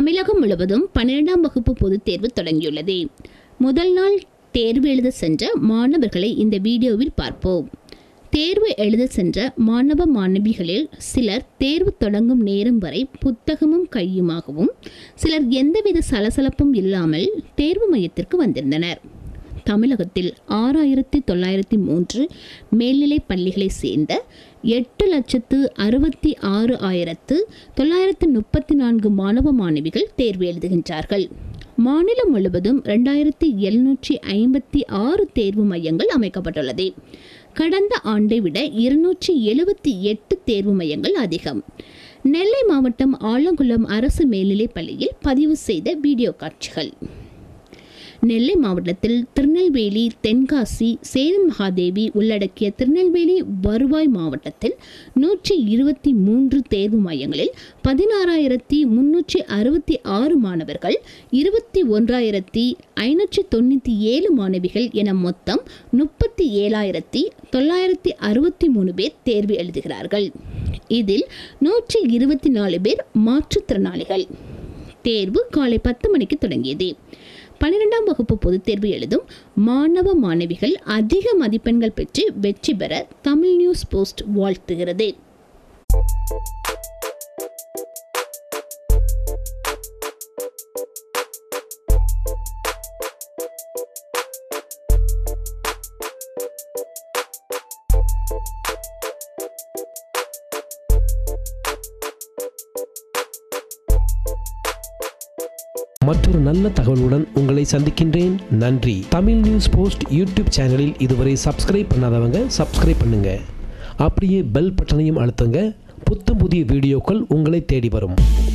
தமிழகம் முழுவதும் பன்னிரெண்டாம் வகுப்பு பொதுத் தேர்வு தொடங்கியுள்ளது முதல் நாள் தேர்வு எழுத சென்ற மாணவர்களை இந்த வீடியோவில் பார்ப்போம் தேர்வு எழுத சென்ற மாணவ மாணவிகளில் சிலர் தேர்வு தொடங்கும் நேரம் வரை புத்தகமும் கையுமாகவும் சிலர் எந்தவித சலசலப்பும் இல்லாமல் தேர்வு மையத்திற்கு வந்திருந்தனர் தமிழகத்தில் ஆறாயிரத்தி தொள்ளாயிரத்தி மூன்று மேல்நிலைப் பள்ளிகளை சேர்ந்த எட்டு லட்சத்து அறுபத்தி ஆறு ஆயிரத்து தொள்ளாயிரத்து முப்பத்தி நான்கு மாணவ மாணவிகள் தேர்வு எழுதுகின்றார்கள் மாநிலம் முழுவதும் ரெண்டாயிரத்தி எழுநூற்றி ஐம்பத்தி ஆறு தேர்வு மையங்கள் அமைக்கப்பட்டுள்ளது கடந்த ஆண்டை விட இருநூற்றி எழுபத்தி எட்டு தேர்வு மையங்கள் அதிகம் நெல்லை மாவட்டம் ஆலங்குளம் அரசு மேல்நிலைப் பள்ளியில் பதிவு செய்த வீடியோ காட்சிகள் நெல்லை மாவட்டத்தில் திருநெல்வேலி தென்காசி சேரன் மகாதேவி உள்ளடக்கிய திருநெல்வேலி வருவாய் மாவட்டத்தில் நூற்றி இருபத்தி மூன்று தேர்வு மையங்களில் பதினாறாயிரத்தி முன்னூற்றி அறுபத்தி ஆறு மாணவர்கள் இருபத்தி ஒன்றாயிரத்தி ஐநூற்றி தொண்ணூற்றி ஏழு மாணவிகள் என மொத்தம் முப்பத்தி ஏழாயிரத்தி தொள்ளாயிரத்தி அறுபத்தி மூணு பேர் தேர்வு எழுதுகிறார்கள் இதில் நூற்றி இருபத்தி நாலு பேர் மாற்றுத்திறனாளிகள் தேர்வு காலை பத்து மணிக்கு தொடங்கியது பன்னிரெண்டாம் வகுப்பு பொதுத் தேர்வு எழுதும் மாணவ மாணவிகள் அதிக மதிப்பெண்கள் பெற்று வெற்றி பெற தமிழ் நியூஸ் போஸ்ட் வாழ்த்துகிறது மற்றொரு நல்ல தகவலுடன் உங்களை சந்திக்கின்றேன் நன்றி தமிழ் நியூஸ் போஸ்ட் யூடியூப் சேனலில் இதுவரை சப்ஸ்கிரைப் பண்ணாதவங்க சப்ஸ்கிரைப் பண்ணுங்க அப்படியே பெல் பட்டனையும் அழுத்துங்க புத்தம் புதிய வீடியோக்கள் உங்களை தேடி வரும்